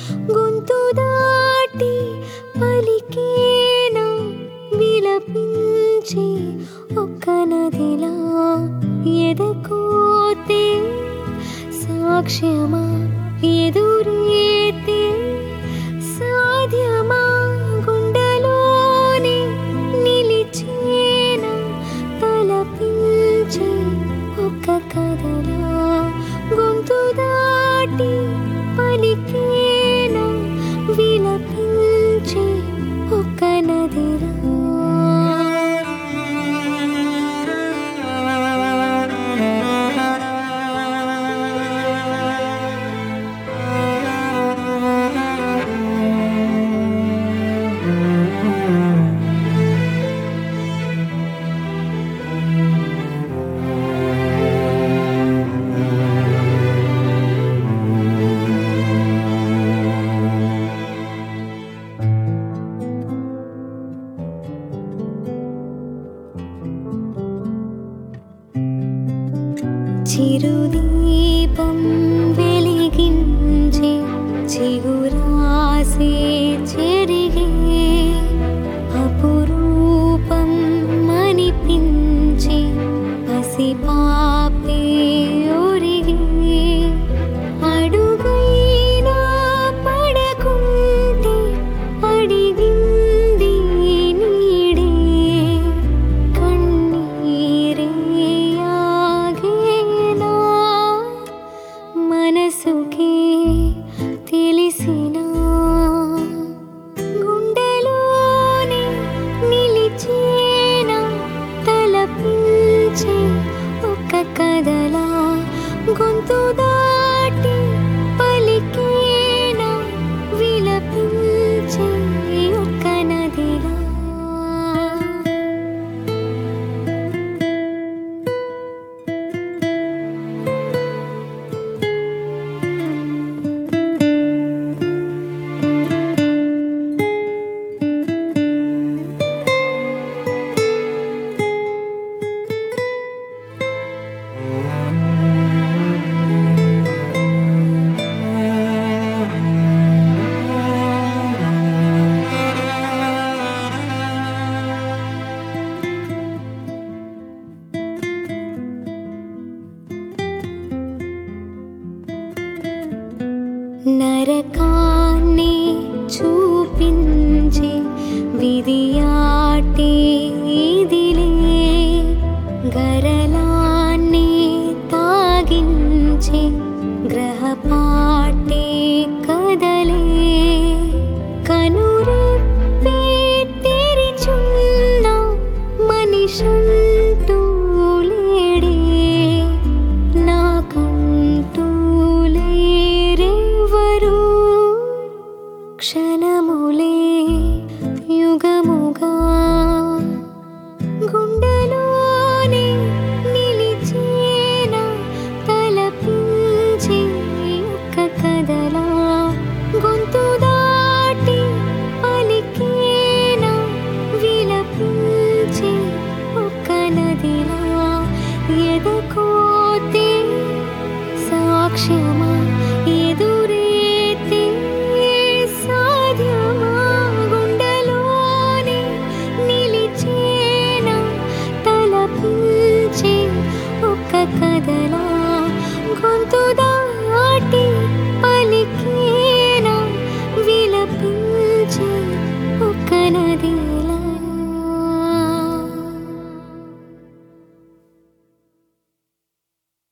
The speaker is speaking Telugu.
గొంతు దాటి పలికేనా విలపించి ఒక్క నదిలా ఎదకోతే సాక్ష్యమా ఎదురేతే సాధ్యమా గుండెలోని నిలిచేన తలపించే ఒక్క కథలా గొంతు దాటి పలికేన విలపించే ఒక్క నదిలా చిరుదీపం వెలిగించే చిగురాసే చెరిగే అపురూపం అనిపించే పసిపాపే ఒరిగే అడుగైనా పడకుంటే అడిగింది నీడే కన్నీరే ఆగేనా మనసుకే తెలిసిన గుండెలోనే నిలిచేనా తలపించే ఒక కథలా గొంతు దాటి పలికేనా విలపించే ఒక నదిలా నరకాన్ని చూపించే విధియాటే ఇదిలే గరలాన్ని తాగించే గ్రహపాటే కదలే కనురెప్పే తెరిచున్న మనిషంటూ లేడే నాకంటూ లేరెవరు క్షణములే యుగముగా గుండెలోనే నిలిచేన తలపించే ఒక్క కథలా గొంతు దాటి పలికేనా విలపించే ఒక్క నదిలా ఎదకోతే సాక్ష్యమా ఎదురేతే సాధ్యమా గుండెలోని నిలిచేనా తలపించే ఒక్క కథలా గొంతు దా